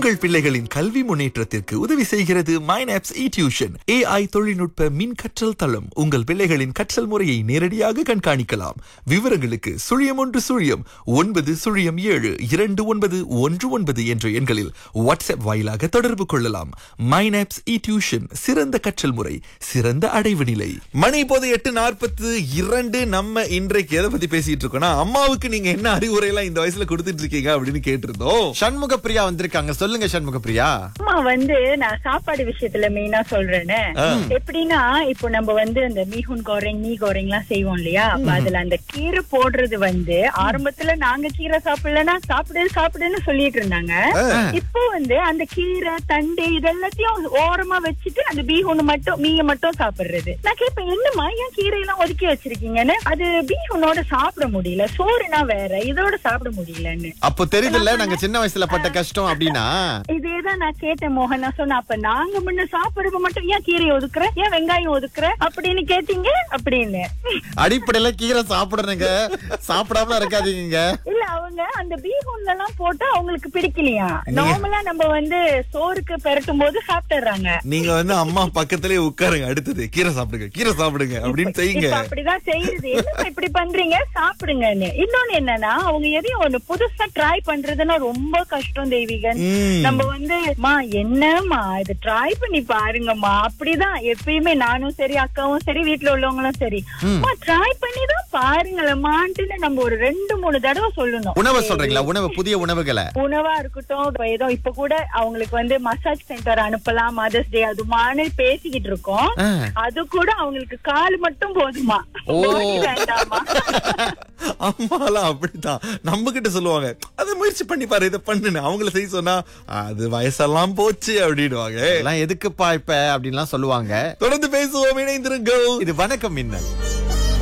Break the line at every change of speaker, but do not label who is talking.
உங்கள் பிள்ளைகளின் கல்வி முன்னேற்றத்திற்கு உதவி செய்கிறது மைனாப்ஸ் இ டியூஷன் ஏஐ தொழில்நுட்ப மின் கற்றல் தளம் உங்கள் பிள்ளைகளின் கற்றல் முறையை நேரடியாக கண்காணிக்கலாம் விவரங்களுக்கு சுழியம் ஒன்று சுழியம் ஒன்பது சுழியம் ஏழு இரண்டு ஒன்பது ஒன்று ஒன்பது என்ற எண்களில் வாட்ஸ்அப் வாயிலாக தொடர்பு கொள்ளலாம் மைனாப்ஸ் இ டியூஷன் சிறந்த கற்றல் முறை சிறந்த அடைவு நிலை மணி இப்போது எட்டு நாற்பத்து இரண்டு நம்ம இன்றைக்கு எதை பத்தி பேசிட்டு இருக்கோம்னா அம்மாவுக்கு நீங்க என்ன அறிவுரை எல்லாம் இந்த வயசுல கொடுத்துட்டு இருக்கீங்க அப்படின்னு கேட்டிருந்தோம்
சண்முக பிரியா வந்திருக்காங்க சொல்லுங்க சண்முக பிரியா
அம்மா வந்து நான் சாப்பாடு விஷயத்துல மெயினா சொல்றேன்னு எப்படின்னா இப்போ நம்ம வந்து அந்த மீஹுன் கோரிங் மீ கோரிங் எல்லாம் செய்வோம் இல்லையா அப்ப அதுல அந்த கீரை போடுறது வந்து ஆரம்பத்துல நாங்க கீரை சாப்பிடலன்னா சாப்பிடு சாப்பிடுன்னு சொல்லிட்டு இருந்தாங்க இப்போ வந்து அந்த கீரை தண்டு இதெல்லாத்தையும் ஓரமா வச்சுட்டு அந்த பீஹுன் மட்டும் மீய மட்டும் சாப்பிடுறது நான் கேட்பேன் என்னம்மா ஏன் கீரை எல்லாம் ஒதுக்கி வச்சிருக்கீங்கன்னு அது பீஹுனோட சாப்பிட முடியல சோறுனா வேற இதோட சாப்பிட முடியலன்னு
அப்போ தெரியுதுல்ல நாங்க சின்ன வயசுல பட்ட கஷ்டம் அப்படின்னா
இதேதான் நான் கேட்டேன் மோகன் நான் சொன்னேன் அப்ப நாங்க முன்ன சாப்பிடுறப்ப மட்டும் ஏன் கீரை ஒதுக்குற ஏன் வெங்காயம் ஒதுக்குற அப்படின்னு கேட்டீங்க அப்படின்னு
அடிப்படையில கீரை சாப்பிடுறேங்க சாப்பிடாம இருக்காதீங்க
இல்ல அவங்க அந்த பீஹூன்ல எல்லாம் போட்டு அவங்களுக்கு பிடிக்கலையா நார்மலா நம்ம வந்து சோறுக்கு பெரட்டும் போது சாப்பிட்டுறாங்க
நீங்க வந்து அம்மா பக்கத்திலே உட்காருங்க அடுத்தது கீரை சாப்பிடுங்க கீரை சாப்பிடுங்க அப்படின்னு செய்யுங்க
இப்ப அப்படிதான் செய்யுது என்னப்பா இப்படி பண்றீங்க சாப்பிடுங்கன்னு இன்னொன்னு என்னன்னா அவங்க எதையும் ஒண்ணு புதுசா ட்ரை பண்றதுன்னா ரொம்ப கஷ்டம் தெய்வீகன்
ம்.
நம்ம வந்து மா என்னம்மா இது ட்ரை பண்ணி பாருங்கம்மா அப்படிதான் எப்பயுமே நானும் சரி அக்காவும் சரி வீட்ல உள்ளவங்களும் சரி அம்மா ட்ரை பண்ணி தான் பாருங்களேம்மான்ட்டு நம்ம ஒரு ரெண்டு மூணு தடவை சொல்லணும்
உணவை சொல்றீங்களா உணவு புதிய உணவுகளை
உணவா இருக்கட்டும் இப்ப ஏதோ இப்ப கூட அவங்களுக்கு வந்து மசாஜ் சென்டர் அனுப்பலாம் மதர்ஸ் டே அதுமான்னு பேசிக்கிட்டு இருக்கோம்
ஆ.
அது கூட அவங்களுக்கு கால் மட்டும் போதுமா
ஓ.
body வேண்டாமா
அம்மாலாம் அப்படித்தான் நம்ம கிட்ட சொல்லுவாங்க அதை முயற்சி பண்ணி பாரு இதை பண்ணுன்னு அவங்கள செய்ய சொன்னா அது வயசெல்லாம் போச்சு அப்படின்னுவாங்க
எல்லாம் எதுக்குப்பா இப்ப அப்படின்லாம் சொல்லுவாங்க
தொடர்ந்து பேசுவோம் இணைந்திருங்கள்
இது வணக்கம் மின்னல்